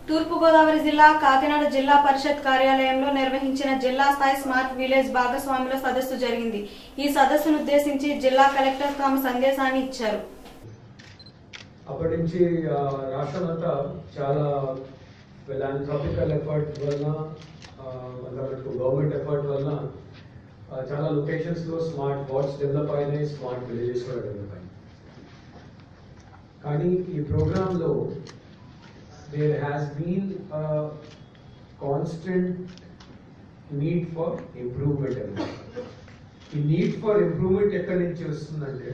తూర్పుగోదావరి జిల్లా కాకినాడ జిల్లా పరిషత్ కార్యాలయంలో నిర్వహించిన జిల్లా స్థాయి స్మార్ట్ విలేజ్ భాగస్వాముల సదస్సు జరిగింది ఈ సదస్సును ఉద్దేశించి జిల్లా కలెక్టర్ తమ సందేశాన్ని ఇచ్చారు అప్పటి నుంచి ఆ, రాష్ట్రం అంతా చాలా ఫిలాంథ్రాపికల్ ఎఫర్ట్ వలన ఆ, మతలబ్ గవర్నమెంట్ ఎఫర్ట్ వలన ఆ, చాలా లొకేషన్స్ లో స్మార్ట్ వార్డ్స్ డెవలప్ అయినాయి స్మార్ట్ విలేజెస్ కూడా డెవలప్ అయినాయి కానీ ఈ ప్రోగ్రామ్ లో there has been constant need for improvement అన్నమాట ఈ నీడ్ ఫర్ ఇంప్రూవ్మెంట్ ఎక్కడి నుంచి వస్తుందంటే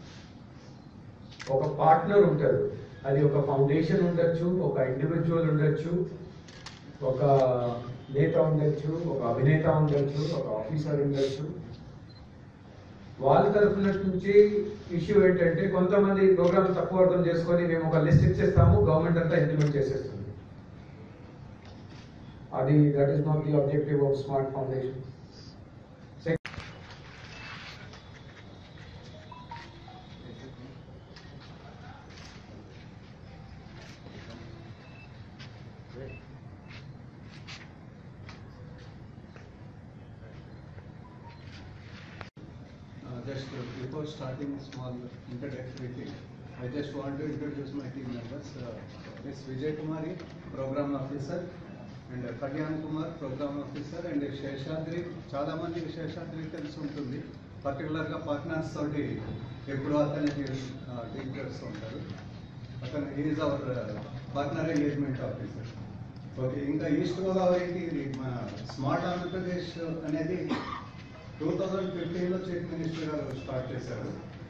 ఒక పార్ట్నర్ ఉంటారు అది ఒక ఫౌండేషన్ ఉండొచ్చు ఒక ఇండివిజువల్ ఉండొచ్చు ఒక నేత ఉండొచ్చు ఒక అభినేత ఉండొచ్చు ఒక ఆఫీసర్ ఉండొచ్చు వాళ్ళ తరఫున నుంచి ఇష్యూ ఏంటంటే కొంతమంది ప్రోగ్రామ్ తక్కువ అర్థం చేసుకొని మేము ఒక లిస్ట్ ఇచ్చేస్తాము గవర్నమెంట్ అంతా ఇంప్లిమెంట్ చేసేస్తుంది అది that is not the objective of smart foundation Uh, Just uh, before starting small introductory thing, I just want to introduce my team members. Uh, Ms. Vijay Kumari, Program Officer, and uh, Kalyan Kumar, Program Officer, and uh, Seshadri చాలా మందికి శేషాద్రి తెలిసి ఉంటుంది పర్టికులర్గా partners తోటి ఎప్పుడు అతనికి deal చేస్తూ ఉంటారు అతను is our partner engagement officer okay ఇంకా ఈస్ట్ గోదావరికి ఇది మన స్మార్ట్ ఆంధ్రప్రదేశ్ అనేది టూ థౌజండ్ ఫిఫ్టీన్లో చీఫ్ మినిస్టర్ గారు స్టార్ట్ చేశారు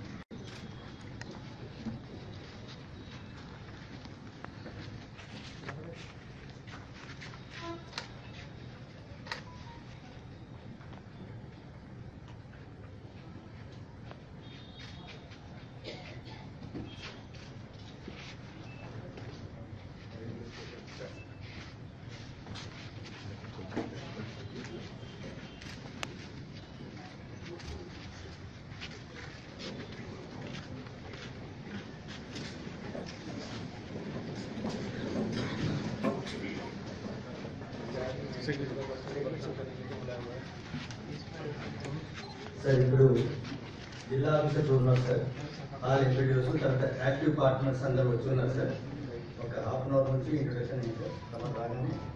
సార్ ఇప్పుడు జిల్లా ఆఫీసర్ ఉన్నారు సార్ ఆల్ ఇంట్రడ్యూస్ తర్వాత యాక్టివ్ పార్ట్నర్స్ అందరు వచ్చి ఉన్నారు సార్ ఒక హాఫ్ అన్ అవర్ నుంచి ఇంట్రొడక్షన్ అయింది సార్ తమ రాగానే